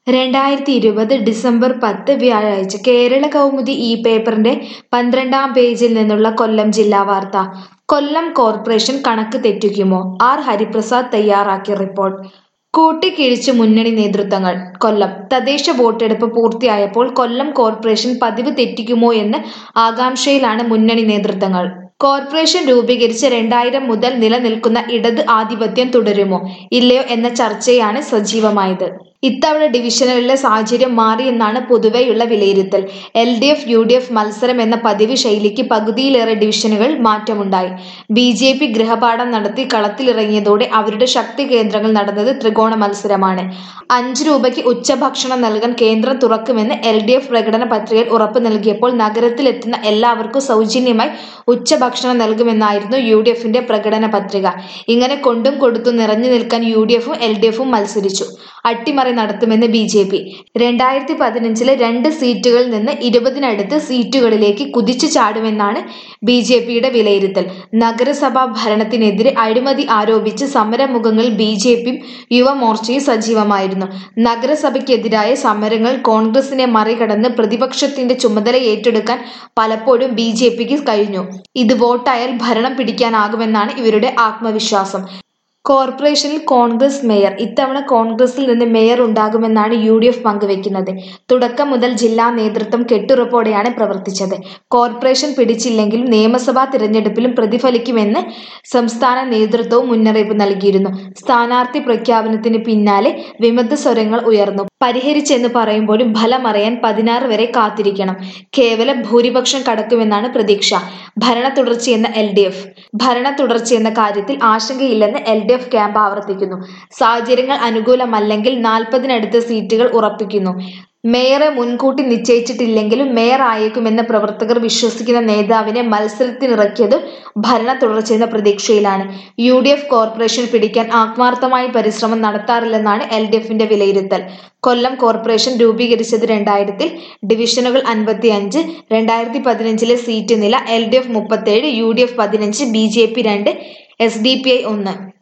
രണ്ടായിരത്തി ഇരുപത് ഡിസംബർ പത്ത് വ്യാഴാഴ്ച കേരള കൗമുദി ഈ പേപ്പറിന്റെ പന്ത്രണ്ടാം പേജിൽ നിന്നുള്ള കൊല്ലം ജില്ലാ വാർത്ത കൊല്ലം കോർപ്പറേഷൻ കണക്ക് തെറ്റിക്കുമോ ആർ ഹരിപ്രസാദ് തയ്യാറാക്കിയ റിപ്പോർട്ട് കൂട്ടിക്കിഴിച്ച് മുന്നണി നേതൃത്വങ്ങൾ കൊല്ലം തദ്ദേശ വോട്ടെടുപ്പ് പൂർത്തിയായപ്പോൾ കൊല്ലം കോർപ്പറേഷൻ പതിവ് തെറ്റിക്കുമോ എന്ന് ആകാംക്ഷയിലാണ് മുന്നണി നേതൃത്വങ്ങൾ കോർപ്പറേഷൻ രൂപീകരിച്ച് രണ്ടായിരം മുതൽ നിലനിൽക്കുന്ന ഇടത് ആധിപത്യം തുടരുമോ ഇല്ലയോ എന്ന ചർച്ചയാണ് സജീവമായത് ഇത്തവണ ഡിവിഷനുകളിലെ സാഹചര്യം മാറിയെന്നാണ് പൊതുവെയുള്ള വിലയിരുത്തൽ L D F U D F മത്സരം എന്ന പതിവ് ശൈലിക്ക് പകുതിയിലേറെ ഡിവിഷനുകൾ മാറ്റമുണ്ടായി ബി ജെ പി ഗൃഹപാഠം നടത്തി കളത്തിലിറങ്ങിയതോടെ അവരുടെ ശക്തി കേന്ദ്രങ്ങൾ നടന്നത് ത്രികോണ മത്സരമാണ് അഞ്ച് രൂപയ്ക്ക് ഉച്ചഭക്ഷണം നൽകാൻ കേന്ദ്രം തുറക്കുമെന്ന് എൽ ഡി എഫ് പ്രകടന പത്രികയിൽ ഉറപ്പ് നൽകിയപ്പോൾ നഗരത്തിലെത്തുന്ന എല്ലാവർക്കും സൗജന്യമായി ഉച്ചഭക്ഷണം നൽകുമെന്നായിരുന്നു യു ഡി എഫിന്റെ പ്രകടന പത്രിക ഇങ്ങനെ കൊണ്ടും കൊടുത്തും നിറഞ്ഞു നിൽക്കാൻ യു ഡി എഫും എൽ ഡി എഫും മത്സരിച്ചു അട്ടിമറി നടത്തുമെന്ന് ബി ജെ പി രണ്ടായിരത്തി പതിനഞ്ചിലെ രണ്ട് സീറ്റുകളിൽ നിന്ന് ഇരുപതിനടുത്ത് സീറ്റുകളിലേക്ക് കുതിച്ചു ചാടുമെന്നാണ് ബി ജെ പിയുടെ വിലയിരുത്തൽ നഗരസഭാ ഭരണത്തിനെതിരെ അഴിമതി ആരോപിച്ച് സമരമുഖങ്ങളിൽ ബി ജെ പിയും യുവമോർച്ചയും സജീവമായിരുന്നു നഗരസഭയ്ക്കെതിരായ സമരങ്ങൾ കോൺഗ്രസിനെ മറികടന്ന് പ്രതിപക്ഷത്തിന്റെ ചുമതല ഏറ്റെടുക്കാൻ പലപ്പോഴും ബി ജെ പിക്ക് കഴിഞ്ഞു ഇത് വോട്ടായാൽ ഭരണം പിടിക്കാനാകുമെന്നാണ് ഇവരുടെ ആത്മവിശ്വാസം കോർപ്പറേഷനിൽ കോൺഗ്രസ് മേയർ ഇത്തവണ കോൺഗ്രസിൽ നിന്ന് മേയർ ഉണ്ടാകുമെന്നാണ് യു ഡി എഫ് പങ്കുവെക്കുന്നത് തുടക്കം മുതൽ ജില്ലാ നേതൃത്വം കെട്ടുറപ്പോടെയാണ് പ്രവർത്തിച്ചത് കോർപ്പറേഷൻ പിടിച്ചില്ലെങ്കിലും നിയമസഭാ തിരഞ്ഞെടുപ്പിലും പ്രതിഫലിക്കുമെന്ന് സംസ്ഥാന നേതൃത്വവും മുന്നറിയിപ്പ് നൽകിയിരുന്നു സ്ഥാനാർത്ഥി പ്രഖ്യാപനത്തിന് പിന്നാലെ വിമത സ്വരങ്ങൾ ഉയർന്നു പരിഹരിച്ചെന്ന് പറയുമ്പോഴും ഫലമറിയാൻ പതിനാറ് വരെ കാത്തിരിക്കണം കേവലം ഭൂരിപക്ഷം കടക്കുമെന്നാണ് പ്രതീക്ഷ ഭരണ തുടർച്ചയെന്ന എൽ ഡി എഫ് ഭരണ തുടർച്ചയെന്ന കാര്യത്തിൽ ആശങ്കയില്ലെന്ന് എൽ ഡി എഫ് ക്യാമ്പ് ആവർത്തിക്കുന്നു സാഹചര്യങ്ങൾ അനുകൂലമല്ലെങ്കിൽ നാൽപ്പതിനടുത്ത് സീറ്റുകൾ ഉറപ്പിക്കുന്നു മേയറെ മുൻകൂട്ടി നിശ്ചയിച്ചിട്ടില്ലെങ്കിലും മേയർ ആയേക്കുമെന്ന് പ്രവർത്തകർ വിശ്വസിക്കുന്ന നേതാവിനെ മത്സരത്തിനിറക്കിയത് ഭരണ തുടർച്ചയെന്ന പ്രതീക്ഷയിലാണ് യു ഡി എഫ് കോർപ്പറേഷൻ പിടിക്കാൻ ആത്മാർത്ഥമായി പരിശ്രമം നടത്താറില്ലെന്നാണ് എൽ ഡി എഫിന്റെ വിലയിരുത്തൽ കൊല്ലം കോർപ്പറേഷൻ രൂപീകരിച്ചത് രണ്ടായിരത്തിൽ ഡിവിഷനുകൾ അൻപത്തി അഞ്ച് രണ്ടായിരത്തി പതിനഞ്ചിലെ സീറ്റ് നില എൽ ഡി എഫ് മുപ്പത്തേഴ് യു ഡി എഫ് പതിനഞ്ച് ബി ജെ പി രണ്ട് എസ് ഡി പി ഐ ഒന്ന്